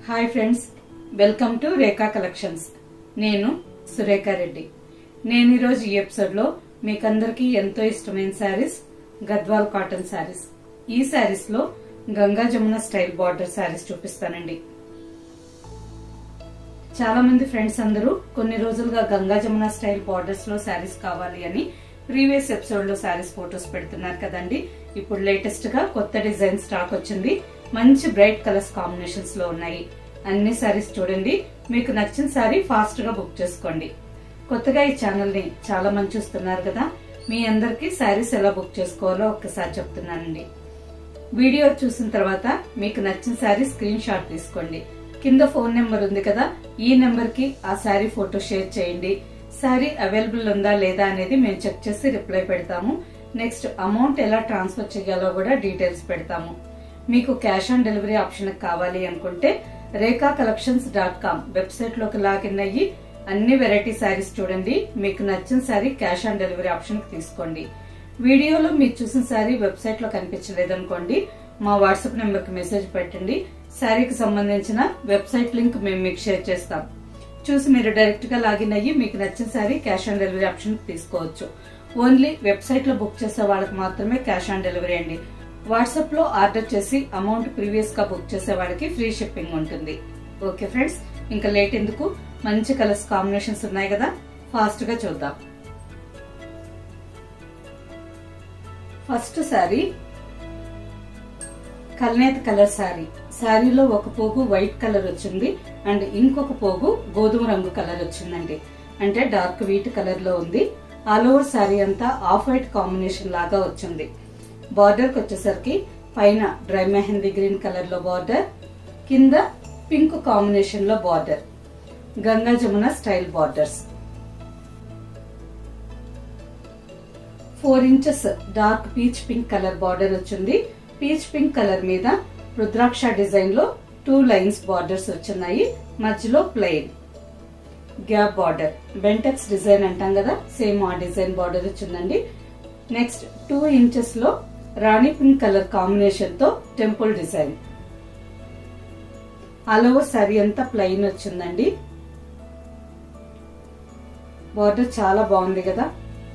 hi friends welcome to Rekha collections నేను సురేఖ రెడ్డి నేను ఈరోజు ఈ ఎపిసోడ్లో మీకందరికీ ఎంతో ఇష్టమైన శారీస్ గద్వాల్ కాటన్ శారీస్ ఈ శారీస్ లో Ganga Jamuna style border saris చూపిస్తానండి చాలా మంది ఫ్రెండ్స్ అందరూ కొన్ని రోజులుగా గంగా జమున స్టైల్ బార్డర్స్ లో శారీస్ కావాలి అని ప్రీవియస్ ఎపిసోడ్ లో శారీస్ ఫొటోస్ పెడుతున్నారు కదండి ఇప్పుడు లేటెస్ట్ గా కొత్త డిజైన్ స్టాక్ వచ్చింది మంచి బ్రైట్ కలర్స్ కాంబినేషన్స్ లో ఉన్నాయి అన్ని శారీస్ చూడండి మీకు నచ్చిన శారీ ఫాస్ట్ గా బుక్ చేసుకోండి కొత్తగా ఈ ఛానల్ ని చాలా మంది చూస్తున్నారు కదా మీ అందరికి శారీస్ ఎలా బుక్ చేసుకోవాలో ఒక్కసారి చెప్తున్నానండి వీడియో చూసిన తర్వాత మీకు నచ్చిన శారీ స్క్రీన్ షాట్ తీసుకోండి కింద ఫోన్ నెంబర్ ఉంది కదా ఈ నెంబర్ కి ఆ శారీ ఫోటో షేర్ చేయండి శారీ అవైలబుల్ ఉందా లేదా అనేది మేము చెక్ చేసి రిప్లై పెడతాము నెక్స్ట్ అమౌంట్ ఎలా ట్రాన్స్ఫర్ చేయాలో కూడా డీటెయిల్స్ పెడతాము మీకు క్యాష్ ఆన్ డెలివరీ ఆప్షన్ కావాలి అనుకుంటే Rekha collections dot com website లోకి లాగిన్ అయ్యి అన్ని వెరైటీ శారీస్ చూడండి మీకు నచ్చిన sari cash on delivery option తీసుకోండి వీడియోలో మీరు చూసిన శారీ వెబ్సైట్ లో కనిపించలేదనుకోండి మా వాట్సాప్ నెంబర్ కి మెసేజ్ పెట్టండి శారీకి సంబంధించిన వెబ్సైట్ లింక్ మేము మీకు షేర్ చేస్తాం చూసి మీరు డైరెక్ట్ గా లాగిన్ అయ్యి మీకు నచ్చిన sari cash on delivery option తీసుకోవచ్చు ఓన్లీ వెబ్సైట్ లో బుక్ చేసే వాళ్ళకి మాత్రమే క్యాష్ ఆన్ డెలివరీ అండి వాట్సాప్ లో ఆర్డర్ చేసి అమౌంట్ ప్రీవియస్ గా బుక్ చేసే వాళ్ళకి ఫ్రీ షిప్పింగ్ ఉంటుంది ఓకే ఫ్రెండ్స్ ఇంకా లేట్ ఎందుకు మంచి కలర్స్ కాంబినేషన్స్ ఉన్నాయి కదా ఫాస్ట్ గా చూద్దాం ఫస్ట్ శారీ కల్నేత కలర్ శారీ శారీలో ఒక పోగు వైట్ కలర్ వచ్చింది అండ్ ఇంకొక పోగు గోధుమ రంగు కలర్ వచ్చిందండి అంటే డార్క్ వీట్ కలర్ లో ఉంది ఆల్ ఓవర్ శారీ అంతా ఆఫ్ వైట్ కాంబినేషన్ లాగా వచ్చింది బార్డర్ కి వచ్చేసరికి పైన డ్రై మెహందీ గ్రీన్ కలర్ లో బార్డర్ కింద పింక్ కాంబినేషన్ లో border Ganga Jamuna style borders four inches dark peach pink colour border వచ్చింది పీచ్ పింక్ కలర్ మీద రుద్రాక్ష డిజైన్ లో టూ లైన్స్ బార్డర్స్ వచ్చినాయి మధ్యలో plain gap border Bentex design అంటాం కదా సేమ్ ఆ డిజైన్ బార్డర్ వచ్చిందండి నెక్స్ట్ టూ ఇంచెస్ లో రాణి పింక్ కలర్ కాంబినేషన్ తో temple design all over sorry అంతా ప్లెయిన్ వచ్చిందండి బార్డర్ చాలా బాగుంది కదా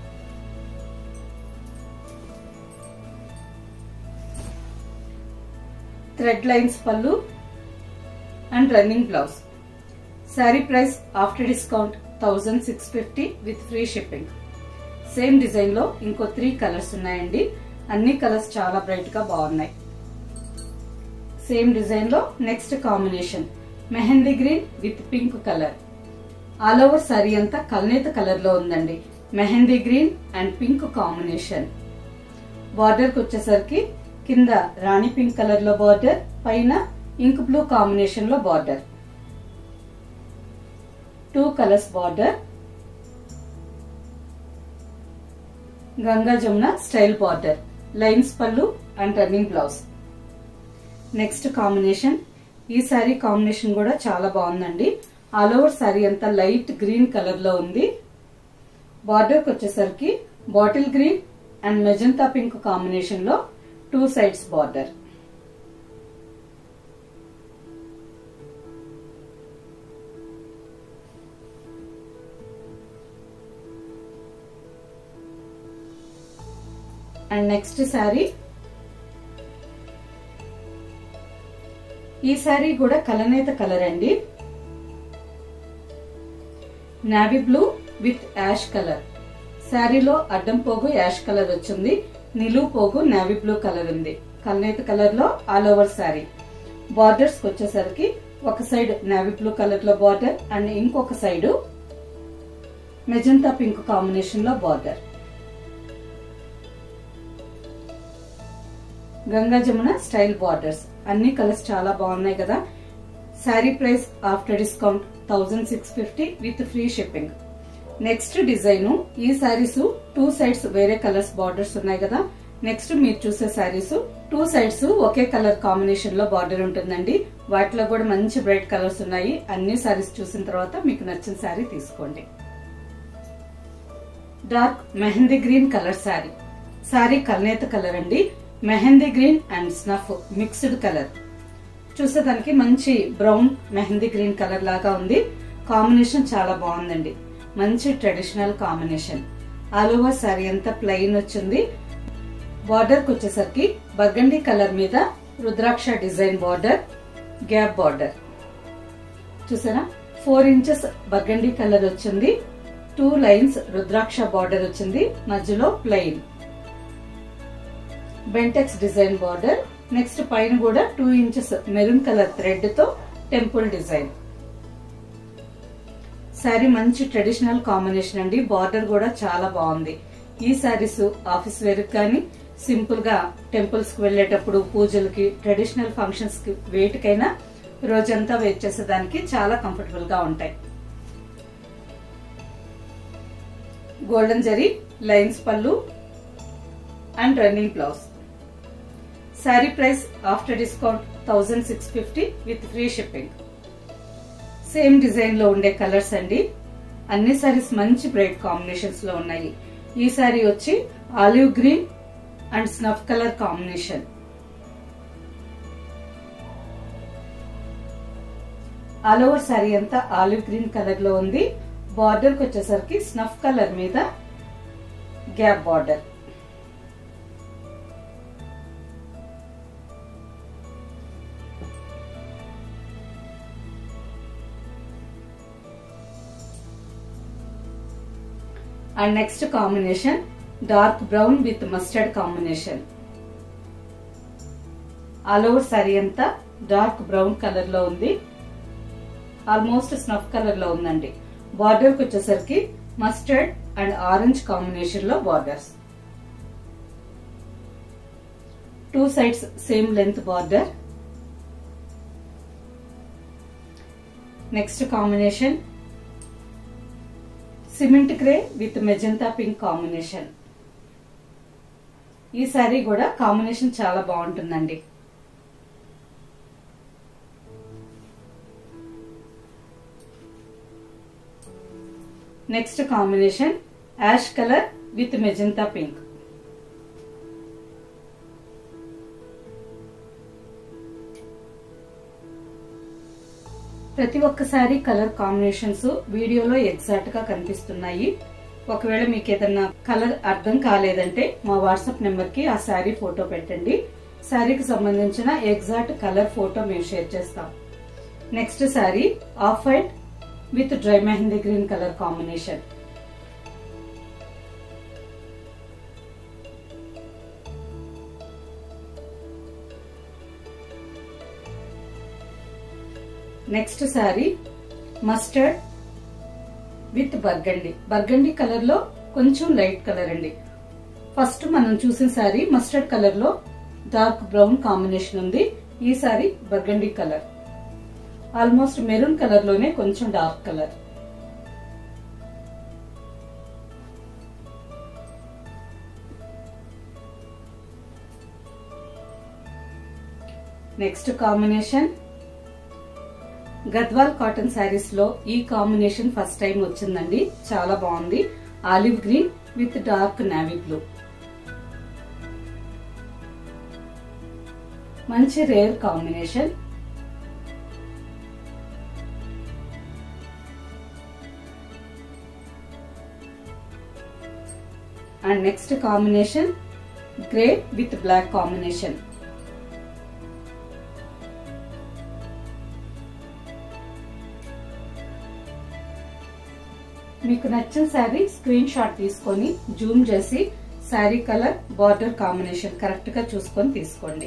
థ్రెడ్ లైన్స్ పళ్ళు and running blouse sari price after discount thousand six fifty with free shipping same design లో ఇంకో త్రీ కలర్స్ ఉన్నాయండి అన్ని కలర్స్ చాలా బ్రైట్ గా బాగున్నాయి సేమ్ డిజైన్ లో next combination mehndi green with pink colour all over sorry అంతా కల్నేత కలర్ లో ఉందండి mehndi green and pink combination border కి వచ్చేసరికి కింద రాణి పింక్ కలర్ లో బార్డర్ పైన ఇంక్ బ్లూ కాంబినేషన్ లో border two colours border Ganga Jamuna style border lines పళ్ళు and running blouse next combination ఈ శారీ కాంబినేషన్ కూడా చాలా బాగుందండి ఆల్ ఓవర్ శారీ అంతా లైట్ గ్రీన్ కలర్ లో ఉంది బార్డర్ కి వచ్చేసరికి bottle green and magenta pink combination లో two sides border and next sari ఈ శారీ కూడా కలనేత కలర్ అండి navy blue with ash colour శారీలో అడ్డం పోగు యాష్ కలర్ వచ్చింది నిలువు పోగు నావీ బ్లూ కలర్ ఉంది కలనేత కలర్ లో ఆల్ ఓవర్ శారీ బార్డర్స్ వచ్చేసరికి ఒక సైడ్ నావీ బ్లూ కలర్ లో బార్డర్ అండ్ ఇంకొక సైడ్ మెజంతా పింక్ కాంబినేషన్ లో border Ganga Jamuna style borders అన్ని కలర్స్ చాలా బాగున్నాయి కదా sari price after discount thousand six fifty with free shipping next design ఈ శారీస్ టూ సైడ్స్ వేరే కలర్స్ బార్డర్స్ ఉన్నాయి కదా నెక్స్ట్ మీరు చూసే శారీస్ టూ సైడ్స్ ఒకే కలర్ కాంబినేషన్ లో బార్డర్ ఉంటుందండి వాటిలో కూడా మంచి బ్రైట్ కలర్స్ ఉన్నాయి అన్ని శారీస్ చూసిన తర్వాత మీకు నచ్చిన శారీ తీసుకోండి dark mehndi green colour sari sari కల్నేత కలర్ అండి mehndi green and snuff mixed colour చూసేదానికి మంచి బ్రౌన్ మెహందీ గ్రీన్ కలర్ లాగా ఉంది కాంబినేషన్ చాలా బాగుందండి మంచి traditional combination all over sorry అంతా ప్లెయిన్ వచ్చింది బార్డర్ కి వచ్చేసరికి బర్గండి కలర్ మీద rudraksha design border gap border చూసారా ఫోర్ ఇంచెస్ బర్గండి కలర్ వచ్చింది టూ లైన్స్ రుద్రాక్ష బార్డర్ వచ్చింది మధ్యలో plain Bentex design border next పైన కూడా two inches maroon colour thread తో టెంపుల్ డిజైన్ శారీ మంచి ట్రెడిషనల్ కాంబినేషన్ అండి బార్డర్ కూడా చాలా బాగుంది ఈ శారీస్ ఆఫీస్ వేర్ కానీ సింపుల్ గా టెంపుల్స్ కి వెళ్లేటప్పుడు పూజలకి ట్రెడిషనల్ ఫంక్షన్స్ కి వేటికైనా రోజంతా వెయిట్ చేసేదానికి చాలా కంఫర్టబుల్ గా ఉంటాయి గోల్డెన్ జరీ లైన్స్ పళ్ళు and running blouse sari price after discount thousand six fifty with free shipping same design లో ఉండే కలర్స్ అండి అన్ని సారీస్ మంచి బ్రైట్ కాంబినేషన్స్ లో ఉన్నాయి ఈ సారీ వచ్చి olive green and snuff colour combination all over sorry అంతా ఆలివ్ గ్రీన్ కలర్ లో ఉంది బార్డర్ కి వచ్చేసరికి స్నఫ్ కలర్ మీద gap border and next combination dark brown with mustard combination all over sorry అంతా డార్క్ బ్రౌన్ కలర్ లో ఉంది almost snuff colour లో ఉందండి బార్డర్ కి వచ్చేసరికి మస్టర్డ్ అండ్ ఆరెంజ్ కాంబినేషన్ లో borders two sides same length border next combination cement grey with magenta pink combination ఈ సారీ కూడా కాంబినేషన్ చాలా బాగుంటుందండి next combination ash colour with magenta pink ప్రతి ఒక్కసారి కలర్ కాంబినేషన్స్ వీడియోలో ఎగ్జాక్ట్ గా కనిపిస్తున్నాయి ఒకవేళ మీకు ఏదన్నా కలర్ అర్థం కాలేదంటే మా వాట్సాప్ నెంబర్ కి ఆ శారీ ఫోటో పెట్టండి శారీకి సంబంధించిన ఎగ్జాక్ట్ కలర్ ఫోటో మేము షేర్ చేస్తాం next sari off white with dry mehndi green colour combination next sari mustard with burgundy burgundy colour లో కొంచెం లైట్ కలర్ అండి ఫస్ట్ మనం చూసిన శారీ మస్టర్డ్ కలర్ లో డార్క్ బ్రౌన్ కాంబినేషన్ ఉంది ఈ sari burgundy colour almost maroon colour లోనే కొంచెం dark colour next combination Gadwal cotton saris లో ఈ కాంబినేషన్ ఫస్ట్ టైం వచ్చిందండి చాలా బాగుంది olive green with dark navy blue మంచి rare combination and next combination grey with black combination మీకు నచ్చిన శారీ స్క్రీన్ షాట్ తీసుకొని జూమ్ చేసి sari colour border combination correct గా చూసుకొని తీసుకోండి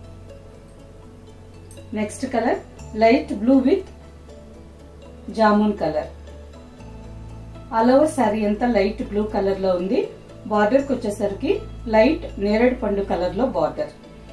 next colour light blue with jamun colour all over sari అంతా లైట్ బ్లూ కలర్ లో ఉంది బార్డర్ కి వచ్చేసరికి లైట్ నేరేడు పండు కలర్ లో బార్డర్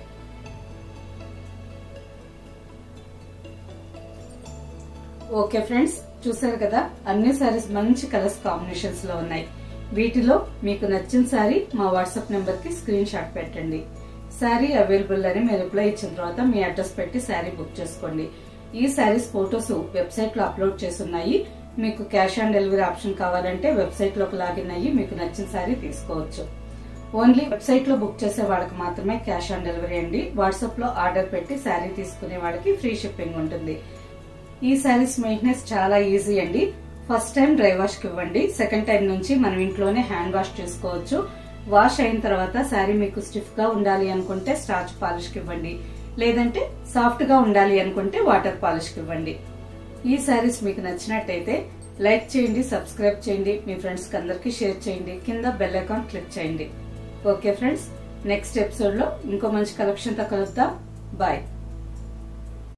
ఓకే ఫ్రెండ్స్ చూసారు కదా అన్ని సారీస్ మంచి కలర్స్ కాంబినేషన్స్ లో ఉన్నాయి వీటిలో మీకు నచ్చిన సారీ మా వాట్సాప్ నెంబర్ కి స్క్రీన్ షాట్ పెట్టండి శారీ అవైలబుల్ అని మేము రిప్లై ఇచ్చిన తర్వాత మీ అడ్రస్ పెట్టి శారీ బుక్ చేసుకోండి ఈ శారీస్ ఫొటోస్ వెబ్సైట్ లో అప్లోడ్ చేస్తున్నాయి మీకు క్యాష్ ఆన్ డెలివరీ ఆప్షన్ కావాలంటే వెబ్సైట్ లోకి లాగిన్ అయ్యి మీకు నచ్చిన శారీ తీసుకోవచ్చు ఓన్లీ వెబ్సైట్ లో బుక్ చేసే వాళ్ళకి మాత్రమే క్యాష్ ఆన్ డెలివరీ అండి వాట్సాప్ లో ఆర్డర్ పెట్టి శారీ తీసుకునే వాళ్ళకి ఫ్రీ షిప్పింగ్ ఉంటుంది ఈ శారీస్ మెయింటెనెన్స్ చాలా ఈజీ అండి ఫస్ట్ టైం డ్రై వాష్ కి ఇవ్వండి సెకండ్ టైం నుంచి మనం ఇంట్లోనే హ్యాండ్ వాష్ చేసుకోవచ్చు వాష్ అయిన తర్వాత శారీ మీకు స్టిఫ్ గా ఉండాలి అనుకుంటే స్టార్చ్ పాలిష్ కి ఇవ్వండి లేదంటే సాఫ్ట్ గా ఉండాలి అనుకుంటే వాటర్ పాలిష్ కి ఇవ్వండి ఈ శారీస్ మీకు నచ్చినట్టయితే లైక్ చేయండి సబ్స్క్రైబ్ చేయండి మీ ఫ్రెండ్స్ కి అందరికి షేర్ చేయండి కింద బెల్ ఐకాన్ క్లిక్ చేయండి ఓకే ఫ్రెండ్స్ నెక్స్ట్ ఎపిసోడ్ లో ఇంకో మంచి కలెక్షన్ తో కలుద్దాం బాయ్